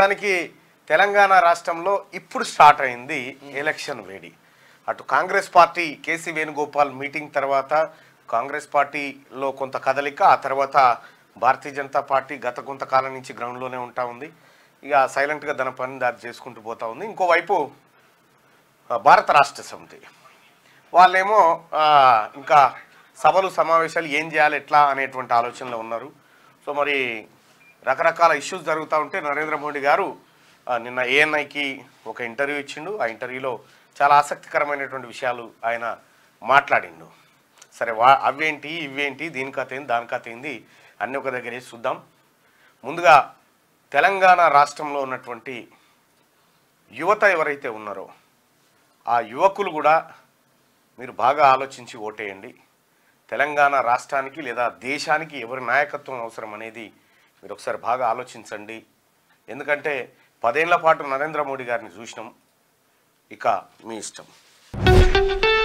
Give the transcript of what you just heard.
మొత్తానికి తెలంగాణ రాష్ట్రంలో ఇప్పుడు స్టార్ట్ అయింది ఎలక్షన్ వేడి అటు Congress party K C Venugopal meeting తర్వాత కాంగ్రెస్ పార్టీలో కొంత కదలిక ఆ తర్వాత భారతీయ జనతా పార్టీ గత కొంతకాలం నుంచి గ్రౌండ్లోనే ఉంటా ఉంది ఇక సైలెంట్గా దాని పని దారి చేసుకుంటూ పోతా ఉంది ఇంకోవైపు ఆ, భారత రాష్ట్ర సమితి వాళ్ళేమో ఆ, ఇంకా సభలు సమావేశాలు ఏం చేయాలి ఎట్లా అనేటువంటి ఆలోచనలో ఉన్నారు సో మరి రకరకాల ఇష్యూస్ జరుగుతూ ఉంటే నరేంద్ర మోడీ గారు ఆ, నిన్న ఏఎన్ఐకి ఒక ఇంటర్వ్యూ ఇచ్చిండు ఆ ఇంటర్వ్యూలో చాలా ఆసక్తికరమైనటువంటి విషయాలు ఆయన మాట్లాడిండు సరే వా అవేంటి ఇవేంటి దీని కథ ఏంది దాని కథ ఏంది అన్నీ ఒక దగ్గర వేసి చూద్దాం ముందుగా తెలంగాణ రాష్ట్రంలో ఉన్నటువంటి యువత ఎవరైతే ఉన్నారో ఆ యువకులు కూడా మీరు బాగా ఆలోచించి ఓటేయండి తెలంగాణ రాష్ట్రానికి లేదా దేశానికి ఎవరి నాయకత్వం అవసరం అనేది మీరు ఒకసారి బాగా ఆలోచించండి ఎందుకంటే పదేళ్ల పాటు నరేంద్ర మోడీ గారిని చూసినాం ఇక మీ ఇష్టం